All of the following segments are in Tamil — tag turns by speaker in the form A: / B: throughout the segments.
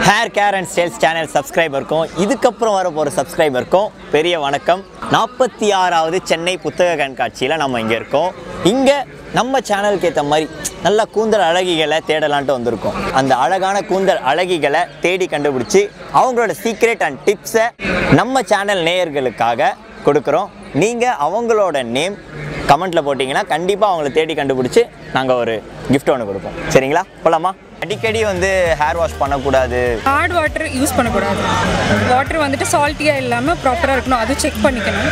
A: Hair care and styles channel சப்ஸ்கிரைபருக்கும் இதுக்கப்புறம் வர போகிற சப்ஸ்கிரைபருக்கும் பெரிய வணக்கம் நாற்பத்தி ஆறாவது சென்னை புத்தக கண்காட்சியில் நம்ம இங்கே இருக்கோம் இங்கே நம்ம சேனலுக்கு ஏற்ற மாதிரி நல்ல கூந்தல் அழகிகளை தேடலான்ட்டு வந்திருக்கோம் அந்த அழகான கூந்தல் அழகிகளை தேடி கண்டுபிடிச்சி அவங்களோட சீக்ரெட் அண்ட் டிப்ஸை நம்ம சேனல் நேயர்களுக்காக கொடுக்குறோம் நீங்கள் அவங்களோட நேம் கமெண்ட்டில் போட்டிங்கன்னா கண்டிப்பாக அவங்கள தேடி கண்டுபிடிச்சி நாங்கள் ஒரு gift ஒன்று கொடுப்போம் சரிங்களா போலாமா அடிக்கடி வந்து ஹேர் வாஷ் பண்ணக்கூடாது
B: ஹார்ட் வாட்டர் யூஸ் பண்ணக்கூடாது வாட்டர் வந்துட்டு சால்ட்டியாக இல்லாமல் ப்ராப்பராக இருக்கணும் அது செக் பண்ணிக்கணும்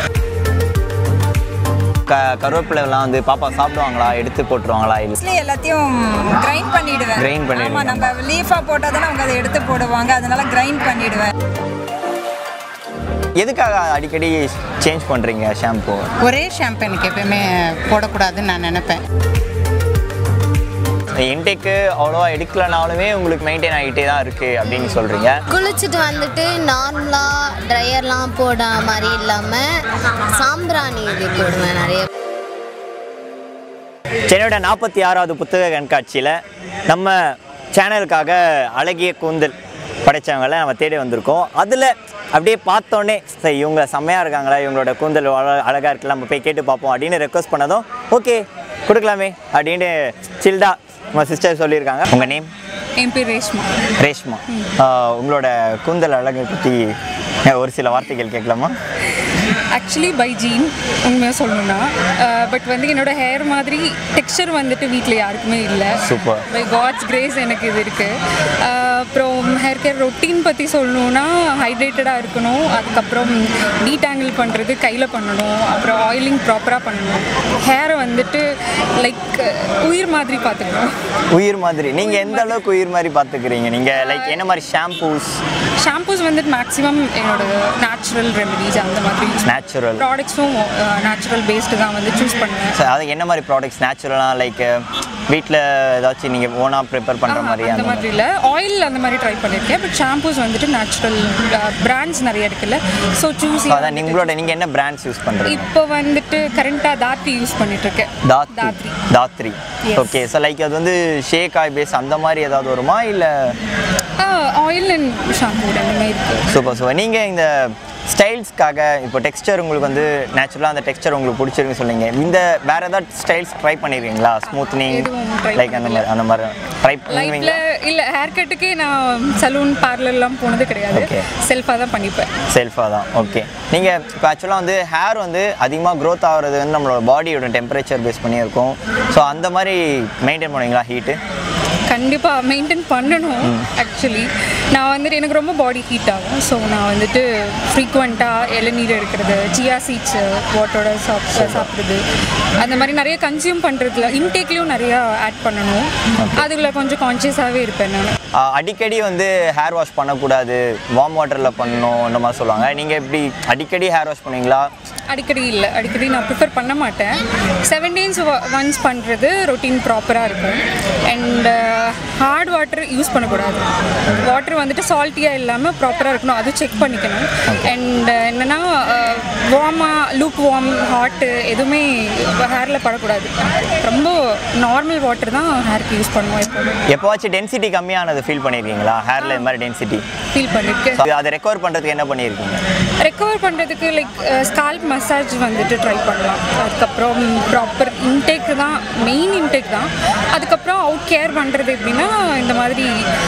A: க கருவேப்பிலைலாம் வந்து பாப்பா சாப்பிடுவாங்களா எடுத்து போட்டுருவாங்களா இல்லை
C: மோஸ்ட்லி எல்லாத்தையும் கிரைண்ட் பண்ணிடுவேன்
A: Grind பண்ணிடுவீங்க.
C: ஆமா நம்ம லீஃபா போட்டா தானே அவங்க அதை எடுத்து போடுவாங்க அதனால கிரைண்ட் பண்ணிடுவேன்
A: எதுக்காக அடிக்கடி சேஞ்ச் பண்ணுறீங்க ஷாம்பு
D: ஒரே ஷாம்பு எனக்கு எப்பயுமே போடக்கூடாதுன்னு நான் நினைப்பேன்
A: இன்டேக்கு அவ்வளோவா எடுக்கலனாலுமே உங்களுக்கு மெயின்டைன் ஆகிட்டே தான் இருக்குது அப்படின்னு சொல்கிறீங்க
E: குளிச்சுட்டு வந்துட்டு நார்மலாக ட்ரையர்லாம் போட மாதிரி இல்லாமல் சாம்பிராணி இது போடுவேன் நிறைய
A: சென்னையோட நாற்பத்தி ஆறாவது புத்தக கண்காட்சியில் நம்ம சேனலுக்காக அழகிய கூந்தல் படைச்சவங்கள நம்ம தேடி வந்திருக்கோம் அதில் அப்படியே பார்த்தோன்னே சரி இவங்க செம்மையாக இருக்காங்களா இவங்களோட கூந்தல் அழ- அழகா இருக்குல்ல நம்ம போய் கேட்டு பார்ப்போம் அப்படின்னு ரெக்வஸ்ட் பண்ணதும் ஓகே கொடுக்கலாமே அப்படின்னு சில்டா நம்ம சிஸ்டர் சொல்லியிருக்காங்க உங்கள் நேம்
B: என் பேர் ரேஷ்மா
A: ரேஷ்மா ஆஹ் உங்களோட கூந்தல் அழகை பற்றி ஒரு சில வார்த்தைகள் கேட்கலாமா
B: ஆக்சுவலி பை ஜீன் உண்மையாக சொல்லணும்னா பட் வந்து என்னோட ஹேர் மாதிரி டெக்ஸ்சர் வந்துட்டு வீட்டில் யாருக்குமே இல்லை
A: Super.
B: பை காட்ஸ் கிரேஸ் எனக்கு இது இருக்குது அப்புறம் ஹேர் கேர் ரொட்டீன் பற்றி சொல்லணும்னா ஹைட்ரேட்டடாக இருக்கணும் அதுக்கப்புறம் டீடாங்கிள் பண்ணுறது கையில் பண்ணணும் அப்புறம் ஆயிலிங் ப்ராப்பராக பண்ணணும் ஹேரை வந்துட்டு லைக் உயிர் மாதிரி பார்த்துக்கணும்
A: உயிர் மாதிரி நீங்கள் எந்த அளவுக்கு உயிர் மாதிரி பார்த்துக்கிறீங்க நீங்கள் லைக் என்ன மாதிரி ஷாம்பூஸ்
B: ஷாம்பூஸ் வந்துட்டு மேக்ஸிமம் என்னோட நேச்சுரல் ரெமெடிஸ் அந்த மாதிரி யூஸ்
A: நேச்சுரல்
B: ப்ராடக்ட்ஸும் நேச்சுரல் பேஸ்டு தான் வந்து சூஸ் பண்ணுவேன்
A: ஸோ அது என்ன மாதிரி ப்ராடக்ட்ஸ் நேச்சுரலாக லைக் வீட்டில் ஏதாச்சும் நீங்கள் ஓனாக ப்ரிப்பேர் பண்ணுற மாதிரி
B: அந்த
A: அந்த
B: மாதிரி இல்லை ஆயில் அந்த மாதிரி ட்ரை பண்ணியிருக்கேன் பட் ஷாம்பூஸ் வந்துட்டு நேச்சுரல் பிராண்ட்ஸ் நிறைய இருக்குல்ல ஸோ சூஸ்
A: ஸோ அதான் உங்களோட நீங்கள் என்ன பிராண்ட்ஸ் யூஸ் பண்ணுறீங்க
B: இப்போ வந்துட்டு கரண்ட்டாக தாத்தி யூஸ் பண்ணிட்டு இருக்கேன்
A: Dhathri
B: Dhathri.
A: Dhathri
B: Yes.
A: Okay so like அது வந்து ஷேக் ஆய் பேஸ் அந்த மாதிரி ஏதாவது வருமா இல்லை
B: ஆயில் அண்ட் ஷாம்பூ ரெண்டுமே இருக்குது
A: சூப்பர் சூப்பர் நீங்கள் இந்த ஸ்டைல்ஸ்க்காக இப்போ டெக்ஸ்டர் உங்களுக்கு வந்து நேச்சுரலாக அந்த டெக்ஸ்டர் உங்களுக்கு பிடிச்சிருக்குன்னு சொன்னீங்க இந்த வேற ஏதாவது ஸ்டைல்ஸ் ட்ரை பண்ணிருக்கீங்களா ஸ்மூத்னிங்
B: எதுவும் try
A: லைக் அந்த மாதிரி அந்த மாதிரி ட்ரை
B: லைஃப்பில்
A: பண்ணுவீங்களா
B: இல்லை ஹேர் கட்டுக்கே நான் சலூன் பார்லர்லாம் போனது கிடையாது
A: Okay.
B: செல்ஃபாக தான் பண்ணிப்பேன்
A: செல்ஃபாக தான் ஓகே நீங்கள் இப்போ ஆக்சுவலாக வந்து ஹேர் வந்து அதிகமாக க்ரோத் ஆகிறது வந்து நம்மளோட பாடியோட டெம்பரேச்சர் பேஸ் பண்ணி இருக்கும் ஸோ அந்த மாதிரி மெயின்டைன் பண்ணுவீங்களா ஹீட்டு
B: கண்டிப்பாக மெயின்டைன் பண்ணணும் ஆக்சுவலி நான் வந்துட்டு எனக்கு ரொம்ப பாடி ஹீட் ஆகும் ஸோ நான் வந்துட்டு ஃப்ரீக்வெண்ட்டாக இளநீர் எடுக்கிறது சியா சீட்ஸ் வாட்டரோட சாப் சாப்பிட்றது அந்த மாதிரி நிறைய கன்சியூம் பண்ணுறதுல இன்டேக்லேயும் நிறையா ஆட் பண்ணணும் அதுல கொஞ்சம் கான்ஷியஸாகவே இருப்பேன் நான்
A: அடிக்கடி வந்து ஹேர் வாஷ் பண்ணக்கூடாது வார்ம் வாட்டரில் பண்ணணும் இந்த மாதிரி சொல்லுவாங்க நீங்கள் எப்படி அடிக்கடி ஹேர் வாஷ் பண்ணுவீங்களா
B: அடிக்கடி இல்லை அடிக்கடி நான் ப்ரிஃபர் பண்ண மாட்டேன் செவன் டேஸ் ஒன்ஸ் பண்ணுறது ரொட்டீன் ப்ராப்பராக இருக்கும் அண்ட் ஹார்ட் வாட்டர் யூஸ் பண்ணக்கூடாது வாட்டர் வந்துட்டு சால்ட்டியாக இல்லாமல் ப்ராப்பராக இருக்கணும் அது செக் பண்ணிக்கணும் அண்ட் என்னென்னா வார்மாக லூக் வார்ம் ஹாட்டு எதுவுமே ஹேரில் படக்கூடாது ரொம்ப நார்மல் வாட்டர் தான் ஹேருக்கு யூஸ் பண்ணுவோம் எப்போதும்
A: எப்போவாச்சும் டென்சிட்டி கம்மியானது ஃபீல் பண்ணியிருக்கீங்களா ஹேரில் இந்த மாதிரி டென்சிட்டி
B: ஃபீல் பண்ணியிருக்கேன்
A: அதை ரெக்கவர் பண்ணுறதுக்கு என்ன பண்ணியிருக்கீங்க
B: ரெக்கவர் பண்ணுறதுக்கு லைக் ஸ்கால்ப் மசாஜ் வந்துட்டு ட்ரை பண்ணலாம் அதுக்கப்புறம் ப்ராப்பர் இன்டேக் தான் மெயின் இன்டேக் தான் அதுக்கப்புறம் அவுட் கேர் பண்ணுறது எப்படின்னா இந்த மாதிரி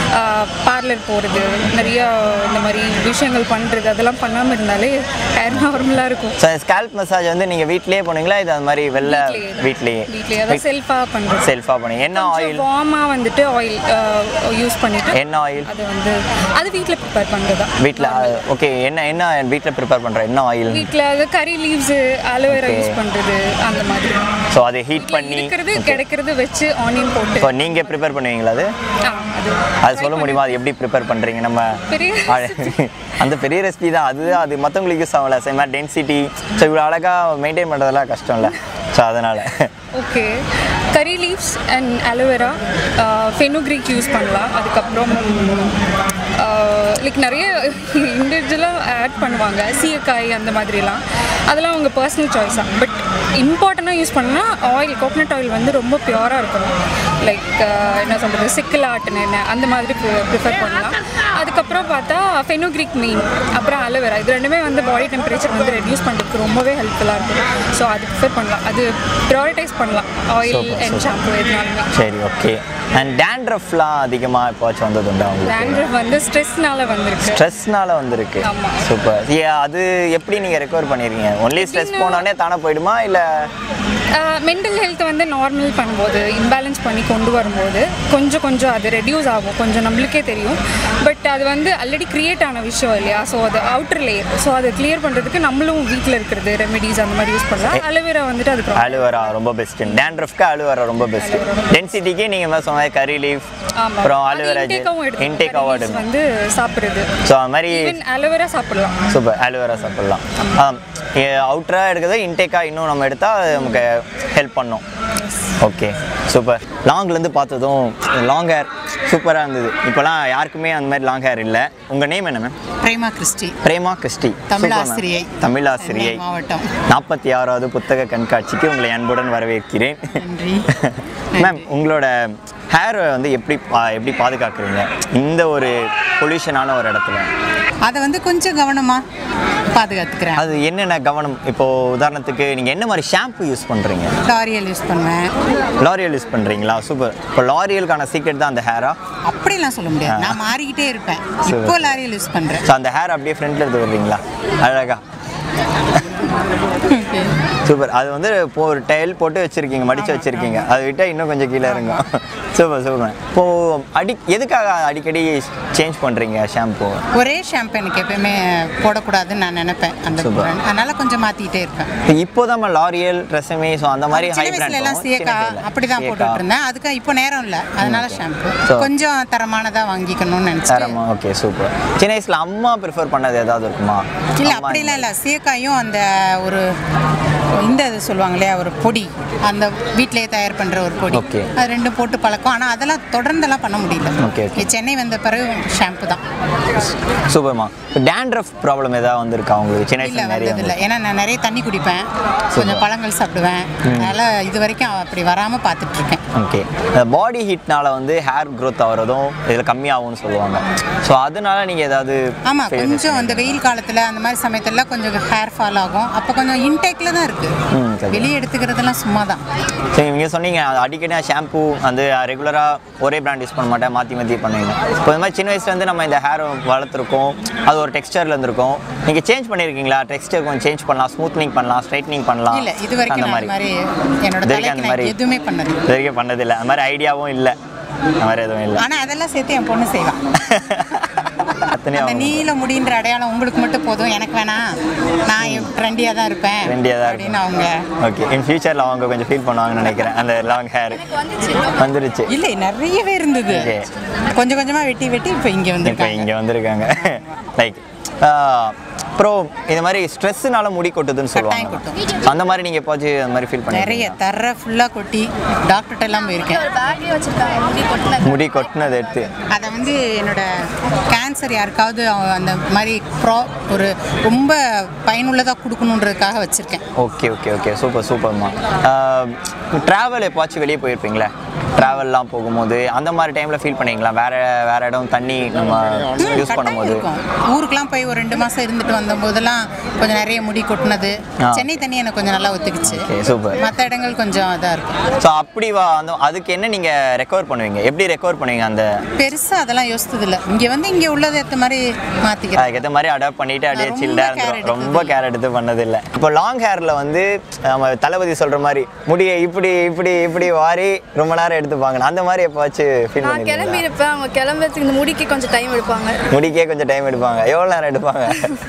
B: பார்லர் போகிறது நிறைய இந்த மாதிரி விஷயங்கள் பண்ணுறது அதெல்லாம் பண்ணாமல் இருந்தாலே ஹேர் நார்மலாக இருக்கும்
A: ஸோ ஸ்கேல்ப் மசாஜ் வந்து நீங்கள் வீட்லேயே பண்ணுவீங்களா இது அந்த மாதிரி வெளில வீட்லேயே
B: வீட்லேயே அதான் செல்ஃபாக பண்ணுறது
A: செல்ஃபாக பண்ணுங்க என்ன ஆயில்
B: வார்மாக வந்துட்டு ஆயில் யூஸ் பண்ணிவிட்டு
A: என்ன ஆயில்
B: அது வந்து அது வீட்டில் ப்ரிப்பேர் பண்ணுறது தான்
A: வீட்டில் ஓகே என்ன என்ன வீட்டில் ப்ரிப்பேர் பண்ணுற என்ன ஆயில்
B: வீட்டில் அது கறி லீவ்ஸு அலோவேரா
A: Okay.
B: யூஸ் பண்ணுறது அந்த மாதிரி
A: ஸோ அதை ஹீட் பண்ணி
B: இருக்கிறது கிடைக்கிறது வச்சு ஆனியன் போட்டு
A: ஸோ நீங்கள் ப்ரிப்பேர் பண்ணுவீங்களா அது
B: ஆ, அது
A: அது சொல்ல முடியுமா அது எப்படி ப்ரிப்பேர் பண்ணுறீங்க நம்ம
B: பெரிய
A: அழ- அந்த பெரிய ரெசிபி தான் அது அது மற்றவங்களுக்கு யூஸ் ஆகல சேம் மாதிரி டென்சிட்டி ஸோ இவ்வளோ அழகாக மெயின்டைன் பண்ணுறதெல்லாம் கஷ்டம் இல்லை ஸோ அதனால்
B: okay curry leaves and aloe vera fenugreek use பண்ணலாம் அதுக்கப்புறம் லைக் நிறைய இண்டிவிஜுவலாக ஆட் பண்ணுவாங்க சீயக்காய் அந்த மாதிரிலாம் அதெல்லாம் அவங்க பர்சனல் சாய்ஸ் தான் பட் இம்பார்ட்டண்ட்டாக யூஸ் பண்ணால் ஆயில் கோகனட் ஆயில் வந்து ரொம்ப பியூராக இருக்கணும் லைக் என்ன சொல்கிறது சிக்கல் ஆட்டுன எண்ணெய் அந்த மாதிரி ப்ரிஃபர் பண்ணலாம் அதுக்கப்புறம் ஃபெனோக்ரிக் மெயின் அப்புறம் அலோவேரா இது ரெண்டுமே வந்து பாடி டெம்பரேச்சர் வந்து ரெடியூஸ் பண்ணுறதுக்கு ரொம்பவே ஹெல்ப்ஃபுல்லாக இருக்கும் ஸோ அது ப்ரிஃபர் பண்ணலாம் அது ப்ரையாரிட்டைஸ் பண்ணலாம் oil
A: Super,
B: and
A: super.
B: Shampoo எதுனாலுமே
A: சரி ஓகே அண்ட் டேண்ட்ரஃப்லாம் அதிகமாக எப்போச்சும் வந்தது உண்டா உங்களுக்கு
B: டேண்ட்ரஃப் வந்து ஸ்ட்ரெஸ்னால வந்திருக்கு
A: ஸ்ட்ரெஸ்னால வந்திருக்கு
B: ஆமா.
A: சூப்பர் அது எப்படி நீங்கள் ரெக்கவர் பண்ணிருக்கீங்க ஒன்லி ஸ்ட்ரெஸ் போனோடனே தானே போயிடுமா இல்லை
B: மென்டல் ஹெல்த் வந்து நார்மல் பண்ணும்போது இம்பேலன்ஸ் பண்ணி கொண்டு வரும்போது கொஞ்சம் கொஞ்சம் அது ரெடியூஸ் ஆகும் கொஞ்சம் நம்மளுக்கே தெரியும் பட் அது வந்து ஆல்ரெடி கிரியேட் ஆன விஷயம் இல்லையா ஸோ அது அவுட்டர் லேயர் ஸோ அதை கிளியர் பண்ணுறதுக்கு நம்மளும் வீட்டில் இருக்கிறது ரெமெடிஸ் அந்த மாதிரி யூஸ் பண்ணலாம் அலோவேரா வந்துட்டு அதுக்கு ரொம்ப
A: அலுவரா ரொம்ப பெஸ்ட்டு டேண்ட்ரஃப்க்கு அலுவரா ரொம்ப பெஸ்ட்டு டென்சிட்டிக்கு நீங்கள் மாதிரி சொன்ன கறி லீஃப்
B: ஆமா.
A: அப்புறம்
B: அது
A: அலுவரா
B: intake-ஆவும் எடுத்துக்கணும்.
A: இன்டேக்காகவும்
B: Curry leaves
A: எடுக்கணும்
B: வந்து சாப்பிடுறது
A: ஸோ அது மாதிரி
B: ஈவன் அலோவேரா சாப்பிடலாம்
A: சூப்பர் அலுவரா சாப்பிடலாம் அவுட்டராக எடுக்கிறது இன்டேக்காக இன்னும் நம்ம எடுத்தால் அது நமக்கு ஹெல்ப் பண்ணும் ஓகே சூப்பர் லாங்லேருந்து பார்த்ததும் லாங் ஹேர் சூப்பராக இருந்தது இப்போலாம் யாருக்குமே அந்த மாதிரி லாங் ஹேர் இல்லை உங்கள் நேம் என்ன ma'am
D: Prema Christy
A: Prema Christy
D: Tamil
A: Super, ma'am.
D: ஆசிரியை.
A: தமிழ் ஆசிரியை
D: சென்னை மாவட்டம்.
A: நாற்பத்தி ஆறாவது புத்தக கண்காட்சிக்கு உங்களை அன்புடன் வரவேற்கிறேன்
D: நன்றி
A: மேம் உங்களோட ஹேரை வந்து எப்படி பா- எப்படி பாதுகாக்கிறீங்க இந்த ஒரு பொல்யூஷனான ஒரு இடத்துல
D: அதை வந்து கொஞ்சம் கவனமா பாதுகாத்துக்கிறேன்
A: அது என்னென்ன கவனம் இப்போ உதாரணத்துக்கு நீங்கள் என்ன மாதிரி ஷாம்பு யூஸ் பண்ணுறீங்க
D: லாரியல் யூஸ் பண்ணுவேன்
A: லாரியல் யூஸ் பண்ணுறீங்களா சூப்பர் இப்போ லாரியலுக்கான சீக்ரெட் தான் அந்த ஹேரா
D: அப்படிலாம் சொல்ல முடியாது நான் மாறிக்கிட்டே இருப்பேன் இப்போ லாரியல் யூஸ் பண்றேன்
A: ஸோ அந்த ஹேர் அப்படியே ஃப்ரண்ட்ல எடுத்து வர்றீங்களா அழகா சூப்பர் அது வந்து இப்போ ஒரு டைல் போட்டு வச்சிருக்கீங்க மடிச்சு வச்சிருக்கீங்க அதை விட்டால் இன்னும் கொஞ்சம் கீழே இறங்கும் சூப்பர் சூப்பர் இப்போ அடி எதுக்காக அடிக்கடி சேஞ்ச் பண்ணுறீங்க ஷாம்பு
D: ஒரே ஷாம்பு எனக்கு எப்பயுமே போடக்கூடாதுன்னு நான் நினைப்பேன் அந்த
A: Super.
D: brand. அதனால கொஞ்சம் மாத்திக்கிட்டே இருப்பேன்
A: இப்போதான் லாரியல் ட்ரெஸ்ஸுமே ஸோ அந்த மாதிரி ஹை
D: சின்ன வயசுல எல்லாம் சியக்கா அப்படிதான் போட்டுட்டு இருந்தேன் அதுக்கு இப்போ நேரம் இல்லை அதனால ஷாம்பு
A: So-
D: கொஞ்சம் தரமானதா வாங்கிக்கணும்னு நினைச்சேன்
A: தரமா ஓகே சூப்பர் சின்ன வயசுல அம்மா ப்ரிஃபர் பண்ணது ஏதாவது இருக்குமா
D: இல்ல
A: அம்மா
D: அப்படிலாம் இல்லை சீயக்காயும் அந்த ஒரு இந்த இது சொல்லுவாங்க இல்லையா ஒரு பொடி அந்த வீட்டிலேயே தயார் பண்ற ஒரு பொடி
A: Okay.
D: அது ரெண்டும் போட்டு பழக்கம் ஆனா அதெல்லாம் தொடர்ந்தெல்லாம் பண்ண முடியல
A: Okay, okay.
D: இங்க சென்னை வந்த பிறகு ஷாம்பு தான்
A: சூப்பர்மா டேண்ட்ரஃப் ப்ராப்ளம் ஏதாவது வந்திருக்கா உங்களுக்கு சின்ன
D: இல்ல
A: வயசுல நிறைய
D: வந்தது இல்லை ஏன்னா நான் நிறைய தண்ணி குடிப்பேன் கொஞ்சம் பழங்கள் சாப்பிடுவேன் அதனால இது வரைக்கும் அப்படி வராம பார்த்துட்டு இருக்கேன்
A: ஓகே பாடி ஹீட்னால வந்து ஹேர் growth ஆகிறதும் இதில் கம்மியாகும்னு சொல்லுவாங்க ஸோ அதனால நீங்கள் ஏதாவது
D: ஆமா
A: face-
D: கொஞ்சம் அந்த வெயில் காலத்துல அந்த மாதிரி சமயத்துல கொஞ்சம் ஹேர் ஃபால் ஆகும் அப்போ கொஞ்சம் இன்டேக்ல தான் இருக்கு
A: ம், சரி.
D: வெளியே எடுத்துக்கிறதெல்லாம் சும்மா தான்
A: சரி நீங்கள் சொன்னீங்க அது அடிக்கடி ஷாம்பு வந்து ரெகுலராக ஒரே பிராண்ட் யூஸ் பண்ண மாட்டேன் மாற்றி மாற்றி பண்ணுவீங்க இப்போ இந்த மாதிரி சின்ன வயசுலேருந்து நம்ம இந்த ஹேர் வளர்த்துருக்கோம் அது ஒரு டெக்ஸ்டரில் இருந்திருக்கும் நீங்கள் சேஞ்ச் பண்ணியிருக்கீங்களா டெக்ஸ்டர் கொஞ்சம் சேஞ்ச் பண்ணலாம் ஸ்மூத்னிங் பண்ணலாம் ஸ்ட்ரைட்னிங் பண்ணலாம்
D: இல்ல இது வரைக்கும்
A: அந்த
D: நான் அந்த மாதிரி என்னோட
A: இது வரைக்கும்
D: தலைக்கு
A: அந்த
D: நான்
A: மாதிரி
D: எதுவுமே பண்ணது
A: இது வரைக்கும் பண்ணதில்லை அந்த மாதிரி ஐடியாவும் இல்லை அந்த மாதிரி எதுவும் இல்லை
D: ஆனா அதெல்லாம் சேர்த்து என் பொண்ணு செய்வான்
A: அத்தனையும்
D: அந்த
A: அவங்க-
D: நீல முடின்ற அடையாளம் உங்களுக்கு மட்டும் போதும் எனக்கு வேணாம் நான் ட்ரெண்டியா தான் இருப்பேன்
A: Trendy-ஆ தான்
D: அப்படின்னு அவங்க
A: ஓகே இன் ஃபியூச்சரில் அவங்க கொஞ்சம் ஃபீல் பண்ணுவாங்கன்னு நினைக்கிறேன் அந்த லாங் ஹேர் வந்துருச்சு
D: இல்லை நிறையவே இருந்தது
A: Okay.
D: கொஞ்சம் கொஞ்சமா வெட்டி வெட்டி இப்போ இங்க
A: இப்போ
D: வந்திருக்காங்க
A: இங்கே வந்திருக்காங்க லைக் அப்புறம் இந்த மாதிரி ஸ்ட்ரெஸ்ஸுனால முடி கொட்டுதுன்னு
D: கட்டாயம்
A: சொல்லுவாங்க So, அந்த மாதிரி நீங்கள் எப்போச்சும் அந்த மாதிரி ஃபீல்
D: நிறைய
A: பண்ணி
D: தர ஃபுல்லா கொட்டி டாக்டர்கிட்ட எல்லாம் போயிருக்கேன்
E: ஒரு பேக்கே வச்சிருக்காங்க முடி கொட்டின
A: முடி கொட்டினது எடுத்து
D: அதை வந்து என்னோட கேன்சர் யாருக்காவது அவ- அந்த மாதிரி ப்ரோ ஒரு ரொம்ப பயனுள்ளதாக கொடுக்கணுன்றதுக்காக வச்சுருக்கேன்
A: ஓகே ஓகே ஓகே சூப்பர் சூப்பர்மா ட்ராவல் எப்போச்சும் வெளியே போயிருப்பீங்களா ட்ராவல்லாம் போகும்போது அந்த மாதிரி டைமில் ஃபீல் பண்ணீங்களா வேற வேற இடம் தண்ணி நம்ம யூஸ் பண்ணும்போது
D: இருக்கும் ஊருக்குலாம் போய் ஒரு ரெண்டு மாதம் இருந்துட்டு வந்த போதெல்லாம் கொஞ்சம் நிறைய முடி கொட்டினது
A: ஆ.
D: சென்னை தண்ணி எனக்கு கொஞ்சம் நல்லா ஒத்துக்குச்சு
A: ஓகே சூப்பர்
D: மற்ற இடங்கள் கொஞ்சம் இதாக இருக்கும்
A: ஸோ அப்படி வா அந்த அதுக்கு என்ன நீங்கள் ரெக்கவர் பண்ணுவீங்க எப்படி ரெக்கவர் பண்ணுவீங்க அந்த
D: பெருசாக அதெல்லாம் யோசித்ததில்ல இங்கே வந்து இங்கே உள்ளது ஏற்ற மாதிரி மாற்றிக்கிறேன்
A: அதுக்கேற்ற மாதிரி அடாப்ட் பண்ணிட்டு அப்படியே
D: நான்
A: சில்டாக
D: ரொம்ப care
A: இருந்துரும் ரொம்ப கேர் எடுத்து பண்ணதில்லை இப்போ லாங் ஹேரில் வந்து நம்ம தளபதி சொல்கிற மாதிரி முடியை இப்படி இப்படி இப்படி வாரி ரொம்ப நேரம் எடுத்துப்பாங்க அந்த மாதிரி எப்போவாச்சும் ஃபீல்
F: நான் கிளம்பி
A: பண்ணிருக்கீங்களா
F: இருப்பேன் அவங்க கிளம்புறதுக்கு இந்த முடிக்கு கொஞ்சம் டைம் எடுப்பாங்க
A: முடிக்கே கொஞ்சம் டைம் எடுப்பாங்க எவ்வளோ நேரம் எடுப்பாங்க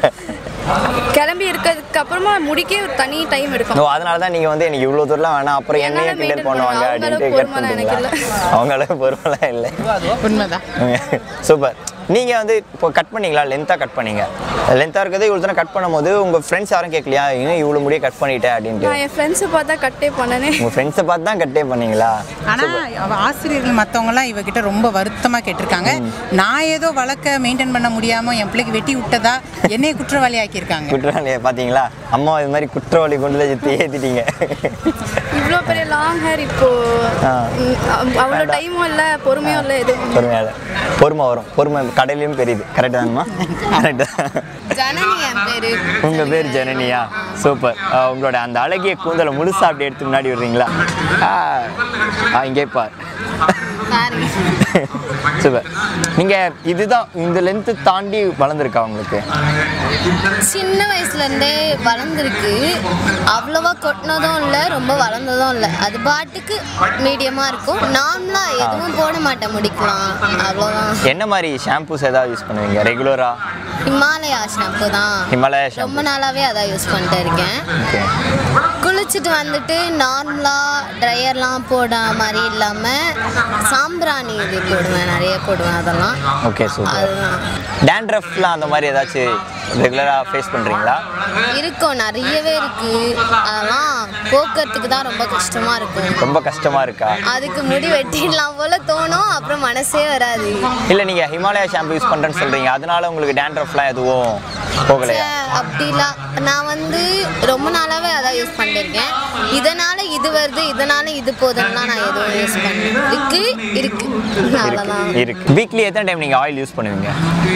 F: கிளம்பி இருக்கிறதுக்கு அப்புறமா முடிக்கே ஒரு தனி டைம்
A: ஓ
F: எடுக்கும்
A: அதனால தான் நீங்கள் வந்து எனக்கு இவ்வளோ தூரம்லாம் வேணாம் அப்புறம்
F: என்னால
A: என்னையே கிண்டல்
F: maintain
A: பண்ணுவாங்க
F: பண்ண-
A: அப்படின்ட்டு
F: அவங்கள
A: கட்
F: பொறுமைலாம் எனக்கு
A: பண்ணிட்டீங்களா அவங்கள பொறுமெல்லாம் இல்லை
D: உண்மைதான்
A: சூப்பர் நீங்கள் வந்து இப்போ கட் பண்ணீங்களா லென்த்தாக கட் பண்ணீங்க லென்த்தாக இருக்கிறது இவ்வளோ தூரம் கட் பண்ணும்போது உங்கள் ஃப்ரெண்ட்ஸ் யாரும் கேட்கலையா இன்னும் இவ்வளோ முடிய கட் பண்ணிட்டேன் அப்படின்ட்டு
F: நான் என் ஃப்ரெண்ட்ஸை பார்த்தா கட்டே பண்ணனே
A: உங்கள் ஃப்ரெண்ட்ஸை பார்த்து தான் கட்டே பண்ணீங்களா
D: ஆனால் ஆசிரியர்கள் மற்றவங்கலாம் இவகிட்ட ரொம்ப வருத்தமாக கேட்டிருக்காங்க நான் ஏதோ வழக்க மெயின்டைன் பண்ண முடியாமல் என் பிள்ளைக்கு வெட்டி விட்டதா என்னைய குற்றவாளி ஆக்கியிருக்காங்க
A: குற்றவாளியை பார்த்தீங்களா அம்மா இது மாதிரி குற்றவாளி கொண்டு வச்சு ஏற்றிட்டீங்க
F: இவ்வளோ பெரிய லாங் ஹேர் இப்போ
A: ஆ.
F: ம், அவ்- அவ்வளோ டைமும் இல்லை பொறுமையும் இல்லை எதுவும்
A: பொறுமையால பொறுமை வரும் பொறுமை கடையிலையும் பெரியது கரெக்ட் தாங்கம்மா கரெக்ட்
E: ஜனனி என் பேரு
A: உங்க பேர் ஜனனியா சூப்பர் உங்களோட அந்த அழகிய கூந்தலை முழுசா அப்படி எடுத்து முன்னாடி விடுறீங்களா ஆ, ஆ இங்கே பார்
E: பாருங்க
A: சூப்பர் நீங்க இதுதான் இந்த லென்த்து தாண்டி வளர்ந்துருக்கா உங்களுக்கு
E: சின்ன வயசுல இருந்தே வளர்ந்துருக்கு அவ்வளவா கொட்டினதும் இல்லை ரொம்ப வளர்ந்ததும் இல்லை அது பாட்டுக்கு மீடியமா இருக்கும் நார்மலா எதுவும் போட மாட்டேன் முடிக்கலாம் அவ்வளோதான்
A: என்ன மாதிரி ஷாம்பூஸ் ஏதாவது யூஸ் பண்ணுவீங்க ரெகுலரா
E: ஹிமாலயா ஷாம்பு தான்
A: ஹிமாலயா
E: ரொம்ப
A: ஷாம்பு
E: நாளாவே அதான் யூஸ் பண்ணிட்டு இருக்கேன்
A: ஓகே
E: குளிச்சுட்டு வந்துட்டு நார்மலாக ட்ரையர்லாம் போட மாதிரி இல்லாமல் சாம்பிராணி இது போடுவேன் நிறைய போடுவேன் அதெல்லாம்
A: ஓகே சூப்பர்
E: அதுதான்
A: டேண்ட்ரஃப்லாம் அந்த மாதிரி ஏதாச்சும் ரெகுலராக ஃபேஸ் பண்ணுறீங்களா
E: இருக்கும் நிறையவே இருக்கு அதெல்லாம் போக்குறதுக்கு தான் ரொம்ப கஷ்டமா இருக்கும்
A: ரொம்ப கஷ்டமாக இருக்கா
E: அதுக்கு முடி வெட்டிடலாம் போல தோணும் அப்புறம் மனசே வராது
A: இல்லை நீங்கள் ஹிமாலயா ஷாம்பு யூஸ் பண்ணுறேன்னு சொல்கிறீங்க அதனால உங்களுக்கு டேண்ட்ரஃப்லாம் எதுவும் போகலையா
E: சே, அப்படிலாம் நான் வந்து ரொம்ப நாளாவே அதான் யூஸ் பண்ணிருக்கேன் இதனால இது வருது இதனால இது போதும்லாம் நான் எதுவும் யூஸ் பண்ணேன் இருக்கு இருக்கு அவ்வளோதான்
A: இருக்கு வீக்லி எத்தனை டைம் நீங்கள் ஆயில் யூஸ் பண்ணுவீங்க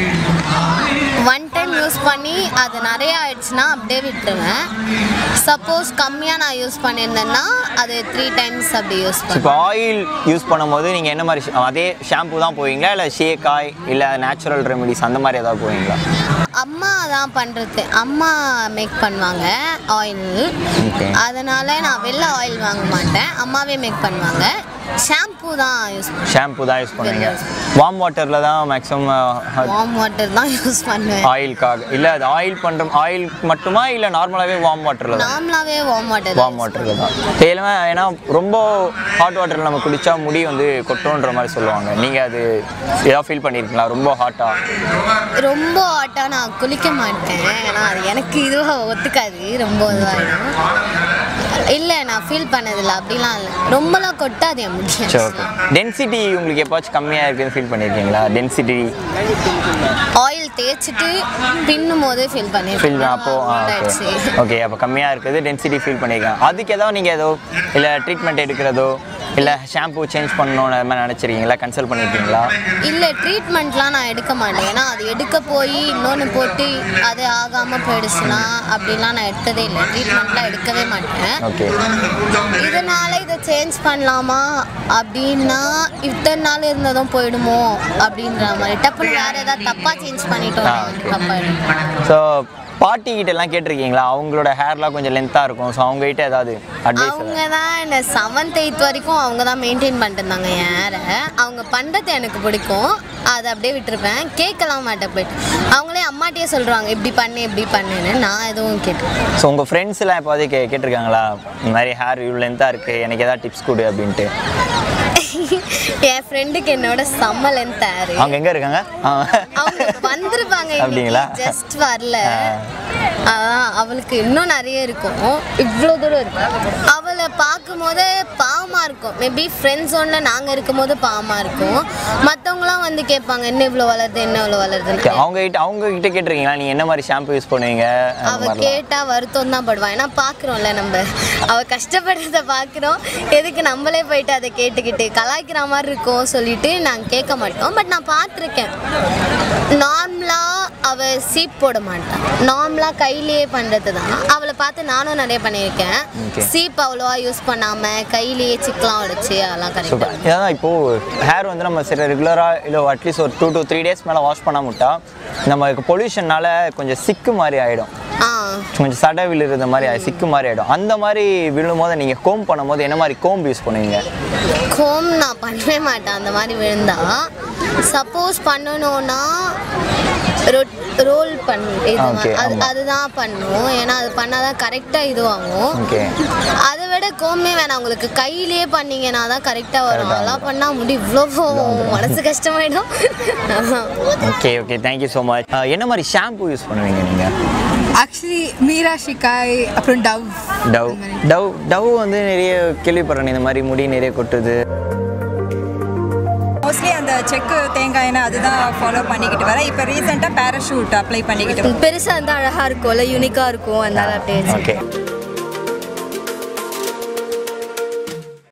E: ஒன் டைம் யூஸ் பண்ணி அது நிறைய ஆயிடுச்சுன்னா அப்படியே விட்டுருவேன் சப்போஸ் கம்மியாக நான் யூஸ் பண்ணியிருந்தேன்னா அது த்ரீ டைம்ஸ் அப்படி யூஸ் பண்ணுவேன்
A: இப்போ ஆயில் யூஸ் பண்ணும்போது நீங்கள் என்ன மாதிரி ஷ- அதே ஷாம்பு தான் போவீங்களா இல்லை ஷேக்காய் இல்லை நேச்சுரல் ரெமெடிஸ் அந்த மாதிரி ஏதாவது போவீங்களா
E: அம்மா தான் பண்ணுறது அம்மா மேக் பண்ணுவாங்க ஆயில்
A: Okay.
E: அதனால நான் வெளில ஆயில் வாங்க மாட்டேன் அம்மாவே மேக் பண்ணுவாங்க ஷாம்பூ தான் யூஸ் பண்ணுவேன்
A: ஷாம்பு தான் யூஸ் பண்ணுவீங்க வார்ம் வாட்டரில் தான் மேக்ஸிமம்
E: வார்ம் வாட்டர் தான் யூஸ் பண்ணுவேன்
A: ஆயிலுக்காக இல்லை அது ஆயில் பண்ணுற ஆயில் மட்டுமா இல்லை நார்மலாகவே வார்ம் வாட்டரில் தான்
E: நார்மலாகவே வார்ம் வாட்டர்
A: வார்ம் வாட்டரில் தான் தேவையில்லாம ஏன்னா ரொம்ப ஹாட் வாட்டரில் நம்ம குடித்தா முடி வந்து கொட்டோன்ற மாதிரி சொல்லுவாங்க நீங்கள் அது ஏதாவது ஃபீல் பண்ணியிருக்கீங்களா ரொம்ப ஹாட்டாக
E: ரொம்ப ஹாட்டாக நான் குளிக்க மாட்டேன் ஏன்னா அது எனக்கு இதுவாக ஒத்துக்காது ரொம்ப இதுவாகிடும் இல்லை நான் ஃபீல் பண்ணதில்லை அப்படிலாம் இல்லை ரொம்பலாம் கொட்டாது என்
A: சரி
E: முடியும்
A: ஓகே டென்சிட்டி உங்களுக்கு எப்போச்சும் கம்மியாக இருக்குன்னு ஃபீல் பண்ணியிருக்கீங்களா டென்சிட்டி
E: ஆயில் தேய்ச்சிட்டு பின்னும் போதே ஃபீல் பண்ணிருக்கேன்
A: ஃபீல் அப்போ ஓகே ஓகே அப்போ கம்மியாக இருக்குது டென்சிட்டி ஃபீல் பண்ணியிருக்கேன் அதுக்கு ஏதோ நீங்கள் ஏதோ இல்லை ட்ரீட்மெண்ட் எடுக்கிறதோ இல்லை ஷாம்பு சேஞ்ச் பண்ணணும்னு அது மாதிரி நினச்சிருக்கீங்களா கன்சல்ட் பண்ணியிருக்கீங்களா
E: இல்லை ட்ரீட்மெண்ட்லாம் நான் எடுக்க மாட்டேன் ஏன்னா அது எடுக்க போய் இன்னொன்று போட்டு அது ஆகாமல் போயிடுச்சுன்னா அப்படிலாம் நான் எடுத்ததே இல்லை ட்ரீட்மெண்ட்லாம் எடுக்கவே மாட்டேன்
A: ஓகே
E: இதனால இதை சேஞ்ச் பண்ணலாமா அப்படின்னா இத்தனை நாள் இருந்ததும் போயிடுமோ அப்படின்ற மாதிரி டப்புன்னு வேற ஏதாவது தப்பா சேஞ்ச் பண்ணிட்டோம்
A: ஆ, okay.
E: தப்பாயிடும்
A: ஸோ பாட்டி கிட்ட எல்லாம் கேட்டிருக்கீங்களா அவங்களோட ஹேர்லாம் கொஞ்சம் லென்த்தாக இருக்கும் ஸோ அவங்க கிட்ட ஏதாவது அட்வைஸ்
E: அவங்க தான் என்ன செவன்த் எயித் வரைக்கும் அவங்க தான் மெயின்டைன் பண்ணிட்டு இருந்தாங்க என் ஹேரை அவங்க பண்ணுறது எனக்கு பிடிக்கும் அதை அப்படியே விட்டுருப்பேன் கேட்கலாம் மாட்டேன் போயிட்டு அவங்களே அம்மாட்டியே சொல்கிறாங்க இப்படி பண்ணு இப்படி பண்ணுன்னு நான் எதுவும் கேட்டேன்
A: ஸோ உங்கள் ஃப்ரெண்ட்ஸ்லாம் எப்போதே கே கேட்டிருக்காங்களா இந்த மாதிரி ஹேர் இவ்வளோ லென்த்தாக இருக்குது எனக்கு ஏதாவது டிப்ஸ் கொடு அப்படின்ட்டு
E: என் ஃப்ரெண்டுக்கு என்னோட செம்ம லென்த் ஹேரு
A: அவங்க எங்கே இருக்காங்க ஆ.
E: அவங்க வந்திருப்பாங்க
A: அப்படிங்களா?
E: ஜஸ்ட் வரல அதான் அவளுக்கு இன்னும் நிறைய இருக்கும் இவ்வளோ தூரம் இருக்கும் அவளை பார்க்கும்போது பாவமாக இருக்கும் மேபி ஃப்ரெண்ட்ஸ் ஒன்று நாங்கள் இருக்கும்போது பாவமாக இருக்கும் மற்றவங்களாம் வந்து கேட்பாங்க என்ன இவ்வளோ வளருது என்ன இவ்வளோ
A: Okay,
E: வளருதுன்னு
A: அவங்க கிட்ட அவங்க கிட்ட கேட்டிருக்கீங்களா நீங்கள் என்ன மாதிரி ஷாம்பு யூஸ் பண்ணுவீங்க அந்த
E: அவ
A: மாதிரிலாம்
E: கேட்டா வருத்தம் தான் படுவா ஏன்னா பார்க்குறோம்ல நம்ம அவ கஷ்டப்படுறத பார்க்குறோம் எதுக்கு நம்மளே போயிட்டு அதை கேட்டுக்கிட்டு கலாய்க்கிற மாதிரி இருக்கும் சொல்லிட்டு நாங்கள் கேட்க மாட்டோம் பட் நான் பார்த்துருக்கேன் நார்மலாக அவ சீப் போட மாட்டான் நார்மலாக கையிலேயே பண்ணுறது தான் அவளை பார்த்து நானும் நிறைய பண்ணியிருக்கேன்
A: Okay.
E: சீப் அவ்வளோவா யூஸ் பண்ணாமல் கையிலேயே சிக்கலாம் உடைச்சு அதெல்லாம்
A: சூப்பர்
E: கரெக்டாக
A: இதான் இப்போது ஹேர் வந்து நம்ம சரி ரெகுலராக இல்லை அட்லீஸ்ட் ஒரு டூ to த்ரீ டேஸ் மேலே வாஷ் பண்ணாம விட்டா நமக்கு பொல்யூஷன்னால கொஞ்சம் சிக்கு மாதிரி ஆகிடும்
E: ஆ
A: கொஞ்சம் சடை விழுறது மாதிரி ஆயி- சிக்கு மாதிரி ஆகிடும் அந்த மாதிரி விழும்போது நீங்கள் கோம் பண்ணும்போது என்ன மாதிரி கோம்பு யூஸ் பண்ணுவீங்க
E: கோம் நான் பண்ணவே மாட்டேன் அந்த மாதிரி விழுந்தா சப்போஸ் பண்ணணும்னா ரோல் பண்ணு இது
A: Okay,
E: அது
A: ஆமா.
E: அதுதான் பண்ணும் ஏன்னா அது பண்ணாதான் கரெக்டாக இதுவாகும்
A: ஓகே
E: அதை விட கோமே வேணாம் உங்களுக்கு கையிலேயே பண்ணீங்கன்னா தான் கரெக்டாக வரும்
A: Correct ஆ
E: அதெல்லாம் பண்ணால் முடி இவ்வளோ போகும் மனசு கஷ்டமாயிடும் அதான்.
A: Okay okay thank you so much என்ன மாதிரி ஷாம்பு யூஸ் பண்ணுவீங்க நீங்கள்
C: ஆக்சுவலி மீரா ஷிகாய் அப்புறம் டவ்
A: டவ் டவ் டவ் வந்து நிறைய கேள்விப்படுறேன் இந்த மாதிரி முடி நிறைய கொட்டுது
C: மோஸ்ட்லி அந்த செக்கு தேங்காய் எண்ணெய் அதுதான் ஃபாலோ பண்ணிக்கிட்டு வரேன் இப்போ ரீசெண்டாக பேராஷூட் அப்ளை பண்ணிக்கிட்டு வரேன்.
F: பெருசாக இருந்தால் அழகாக இருக்கும்ல யூனிக்காக இருக்கும் அதனால அப்படியே
A: ஓகே